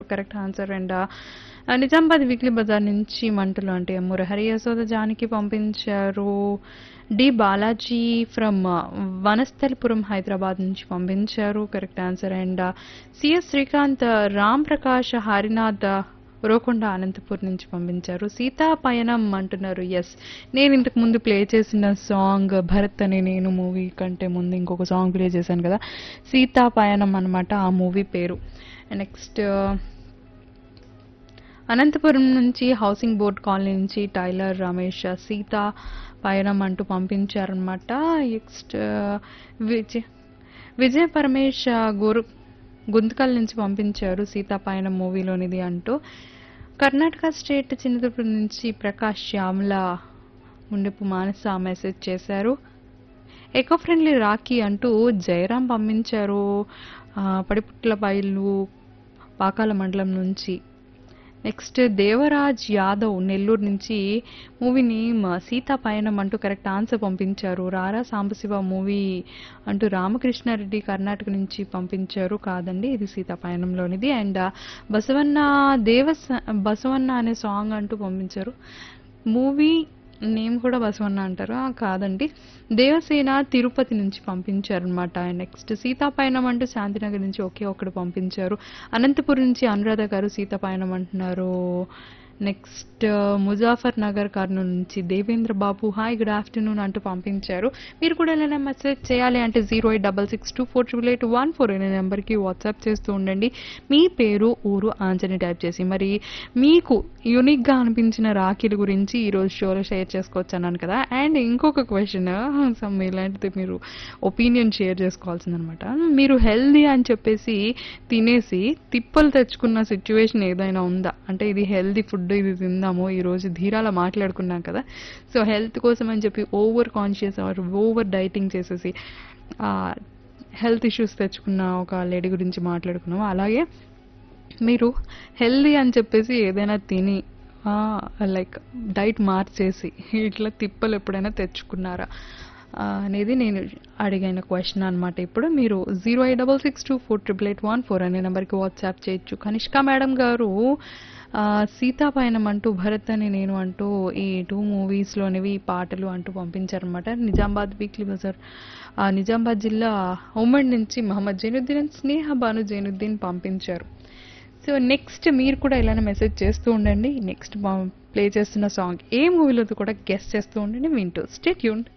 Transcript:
correct answer and Nizamabad weekly bazaar నుంచి మంటలు అంటే మురహరి యశోద జానికి పంపించారు డి బాలాజీ ఫ్రమ్ వనస్థలిపురం హైదరాబాద్ నుంచి పంపించారు correct answer and CS Srikanth Ram Prakash Harinath Uravakonda Anantapur నుంచి పంపించారు సీతా పయనం అంటున్నారు ఎస్ నేను ఇంతకు ముందు ప్లే చేసిన సాంగ్ భరత్ అనే నేను మూవీ కంటే ముందు ఇంకొక సాంగ్ ప్లే చేశాను కదా సీతా పయనం అనమాట ఆ మూవీ పేరు నెక్స్ట్ అనంతపురం నుంచి హౌసింగ్ బోర్డ్ కాలనీ నుంచి టైలర్ రమేష్ సీత పయనం అంటూ పంపించారనమాట నెక్స్ట్ విజయ్ విజయ్ పరమేష్ గురు గుంతకల్ నుంచి పంపించారు సీతా పయనం మూవీలోనిది అంటూ కర్ణాటక స్టేట్ చింతపూర్ నుంచి ప్రకాష్ శ్యామల ముండపు మానస మెసేజ్ చేశారు ఎకో ఫ్రెండ్లీ రాఖీ అంటూ జయరాం పంపించారు ఆ, పడిపుట్ల బయలు పాకాల మండలం నుంచి నెక్స్ట్ దేవరాజ్ యాదవ్ నెల్లూరు నుంచి మూవీని మ- సీతా పయనం అంటూ కరెక్ట్ ఆన్సర్ పంపించారు రారా సాంబశివ మూవీ అంటూ రామకృష్ణారెడ్డి కర్ణాటక నుంచి పంపించారు కాదండి ఇది సీతా పయనంలోనిది అండ్ బసవన్న దేవస బసవన్న అనే సాంగ్ అంటూ పంపించారు మూవీ నేమ్ కూడా బసవన్న అంటారు ఆ, కాదండి దేవసేన తిరుపతి నుంచి పంపించారు అనమాట నెక్స్ట్ సీతాపయనం అంటూ శాంతినగర్ నుంచి ఒకే ఒక్కడు పంపించారు అనంతపురం నుంచి అనురాధ గారు సీతాపయనం అంటున్నారు నెక్స్ట్ ముజాఫర్ నగర్ కర్నూలు నుంచి Devendra Babu hi good afternoon అంటూ పంపించారు మీరు కూడా ఏదైనా మెసేజ్ చేయాలి అంటే zero eight double six two four triple eight one four అనే నెంబర్కి వాట్సాప్ చేస్తూ ఉండండి మీ పేరు ఊరు ఆంజని టైప్ చేసి మరి మీకు యూనిక్గా అనిపించిన రాఖీల గురించి ఈరోజు షోలో షేర్ చేసుకోవచ్చు అన్నాను కదా అండ్ ఇంకొక క్వశ్చన్ సమ్ ఇలాంటిది మీరు ఒపీనియన్ షేర్ చేసుకోవాల్సిందనమాట మీరు హెల్దీ అని చెప్పేసి తినేసి తిప్పలు తెచ్చుకున్న సిచ్యువేషన్ ఏదైనా ఉందా అంటే ఇది హెల్దీ ఫుడ్ ఇది తిందాము ఈ రోజు ధీరాల మాట్లాడుకున్నాం కదా సో హెల్త్ కోసం అని చెప్పి over conscious or over dieting చేసేసి హెల్త్ ఇష్యూస్ తెచ్చుకున్న ఒక లేడీ గురించి మాట్లాడుకున్నాము అలాగే మీరు హెల్దీ అని చెప్పేసి ఏదైనా తిని లైక్ డైట్ మార్చేసి ఇట్లా తిప్పలు ఎప్పుడైనా తెచ్చుకున్నారా ఆ, అనేది నేను అడిగిన క్వశ్చన్ అనమాట ఇప్పుడు మీరు zero eight double six two four triple eight one four అనే నెంబర్కి వాట్సాప్ చేయొచ్చు కనిష్క మేడం గారు ఆ, సీతాపయనం అంటూ భరత్ అని నేను అంటూ ఈ టూ మూవీస్లోనివి పాటలు అంటూ పంపించారనమాట నిజామాబాద్ వీక్లీ బజార్ ఆ, నిజామాబాద్ జిల్లా ఉమ్మడి నుంచి మహమ్మద్ జైనుద్దీన్ అండ్ స్నేహ బాను జైనుద్దీన్ పంపించారు సో నెక్స్ట్ మీరు కూడా ఇలానే మెసేజ్ చేస్తూ ఉండండి నెక్స్ట్ ప్లే చేస్తున్న సాంగ్ ఏ మూవీలో కూడా గెస్ట్ చేస్తూ ఉండండి వింటూ స్టే ట్యూన్